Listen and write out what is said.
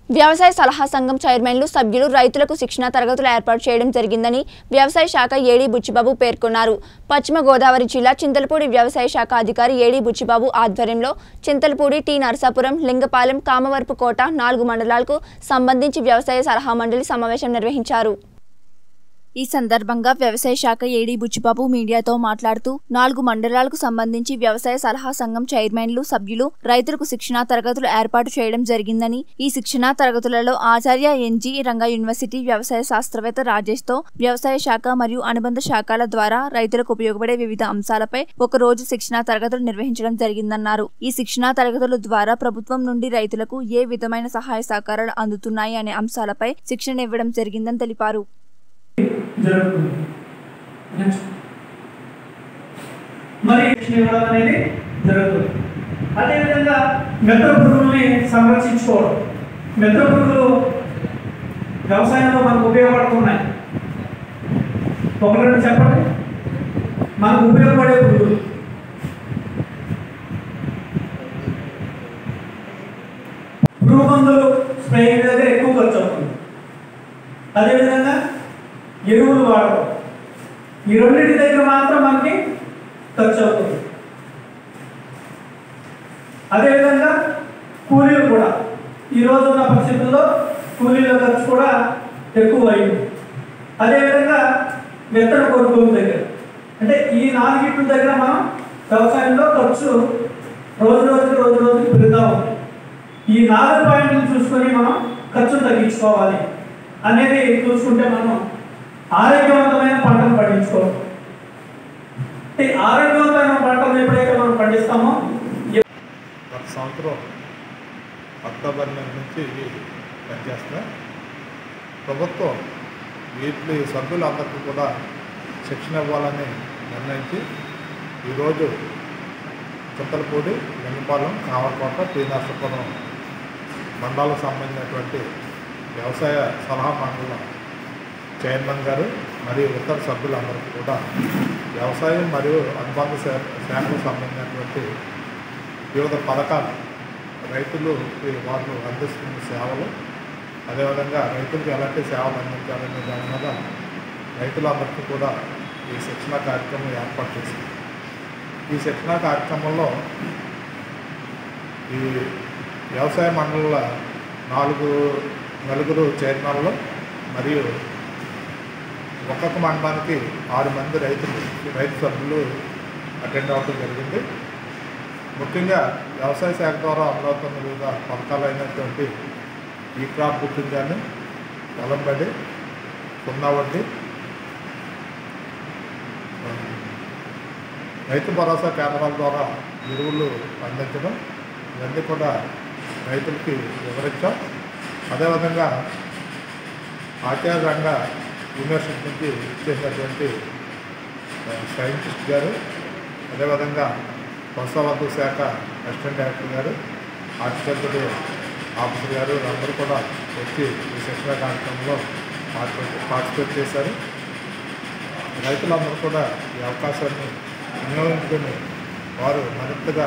వ్యవసాయ సలహా సంఘం చైర్మన్లు సభ్యులు రైతులకు శిక్షణ తరగతులు ఏర్పాటు చేయడం జరిగిందని వ్యవసాయ శాఖ ఏడీ బుచ్చిబాబు పేర్కొన్నారు పశ్చిమ గోదావరి జిల్లా చింతలపూడి వ్యవసాయ శాఖ అధికారి ఏడీ బుచ్చిబాబు ఆధ్వర్యంలో చింతలపూడి టి నరసాపురం లింగపాలెం కామవరపు కోట నాలుగు మండలాలకు సంబంధించి వ్యవసాయ సలహా మండలి సమావేశం నిర్వహించారు ఈ సందర్భంగా వ్యవసాయ శాఖ ఏడీ బుచ్చిబాబు మీడియాతో మాట్లాడుతూ నాలుగు మండలాలకు సంబంధించి వ్యవసాయ సలహా సంఘం చైర్మన్లు సభ్యులు రైతులకు శిక్షణా తరగతులు ఏర్పాటు చేయడం జరిగిందని ఈ శిక్షణా తరగతులలో ఆచార్య ఎన్జీ రంగ యూనివర్సిటీ వ్యవసాయ శాస్త్రవేత్త రాజేష్ తో వ్యవసాయ శాఖ మరియు అనుబంధ శాఖల ద్వారా రైతులకు ఉపయోగపడే వివిధ అంశాలపై ఒక రోజు శిక్షణా తరగతులు నిర్వహించడం జరిగిందన్నారు ఈ శిక్షణా తరగతుల ద్వారా ప్రభుత్వం నుండి రైతులకు ఏ విధమైన సహాయ సహకారాలు అందుతున్నాయి అనే అంశాలపై శిక్షణ ఇవ్వడం జరిగిందని తెలిపారు జరుగుతుంది నెక్స్ట్ మరి శిక్షణ ఇవ్వడం అనేది జరుగుతుంది అదేవిధంగా మిత్ర పురుగుల్ని సంరక్షించుకోవడం మిత్ర పురుగులు వ్యవసాయంలో మనకు ఉపయోగపడుతున్నాయి ఒకటి రెండు చెప్పండి మనకు ఉపయోగపడే పురుగులు పురుగు మందులు స్ప్రేయింగ్ దగ్గర ఎక్కువ ఖర్చు అవుతుంది అదేవిధంగా ఎరువులు వాడటం ఈ రెండింటి దగ్గర మాత్రం మనకి ఖర్చు అవుతుంది అదేవిధంగా కూలీలు కూడా ఈ రోజు ఉన్న పరిస్థితుల్లో కూలీల ఖర్చు కూడా ఎక్కువ అయింది అదేవిధంగా విత్తన కొనుగోలు దగ్గర అంటే ఈ నాలుగిట్ల దగ్గర మనం వ్యవసాయంలో ఖర్చు రోజు రోజుకి రోజు రోజుకి పెరుగుతూ ఉంది ఈ నాలుగు పాయింట్లు చూసుకొని మనం ఖర్చును తగ్గించుకోవాలి అనేది చూసుకుంటే మనం ఆరోగ్యవంతమైన పంటను పండించుకోవాలి అంటే ఆరోగ్యవంతమైన పంటను ఎప్పుడైతే మనం పండిస్తామో గత సంవత్సరం అక్టోబర్ నెల నుంచి ఇవి పనిచేస్తున్నాయి ప్రభుత్వం వీటి సభ్యులందరికీ కూడా శిక్షణ ఇవ్వాలని నిర్ణయించి ఈరోజు చింతలపూడి లింగపాలెం కామరకోట టీ నర్సపురం మండలాలకు సంబంధించినటువంటి వ్యవసాయ సలహా మండల చైర్మన్ గారు మరియు ఇతర సభ్యులందరికీ కూడా వ్యవసాయం మరియు అనుబంధ శా- శాఖలకు సంబంధించినటువంటి వివిధ పథకాలు రైతులు ఈ వాళ్ళు అందిస్తున్న సేవలు అదేవిధంగా రైతులకు ఎలాంటి సేవలు అందించాలనే దాని మీద రైతులందరికీ కూడా ఈ శిక్షణ కార్యక్రమం ఏర్పాటు చేసింది ఈ శిక్షణ కార్యక్రమంలో ఈ వ్యవసాయ మండల నాలుగు నలుగురు చైర్మన్లు మరియు ఒక్కొక్క మండలానికి ఆరు మంది రైతులు రైతు సభ్యులు అటెండ్ అవ్వడం జరిగింది ముఖ్యంగా వ్యవసాయ శాఖ ద్వారా అమలవుతున్న వివిధ పథకాలు అయినటువంటి ఈ క్రాప్ బుకింగ్ కానీ పొలం బడి సున్నా వడ్డీ ఆ, రైతు భరోసా కేంద్రాల ద్వారా ఎరువులు అందించడం ఇవన్నీ కూడా రైతులకి వివరించాం అదేవిధంగా ఆచార్య రంగ యూనివర్సిటీ నుంచి చేసినటువంటి ఆ, సైంటిస్ట్ గారు అదేవిధంగా కొనసాగతు శాఖ అసిస్టెంట్ డైరెక్టర్ గారు హార్టికల్చర్ ఆఫీసర్ గారు అందరూ కూడా వచ్చి ఈ శిక్షణ కార్యక్రమంలో పార్టిసిపేట్ పార్టిసిపేట్ చేశారు రైతులందరూ కూడా ఈ అవకాశాన్ని వినియోగించుకొని వారు మరింతగా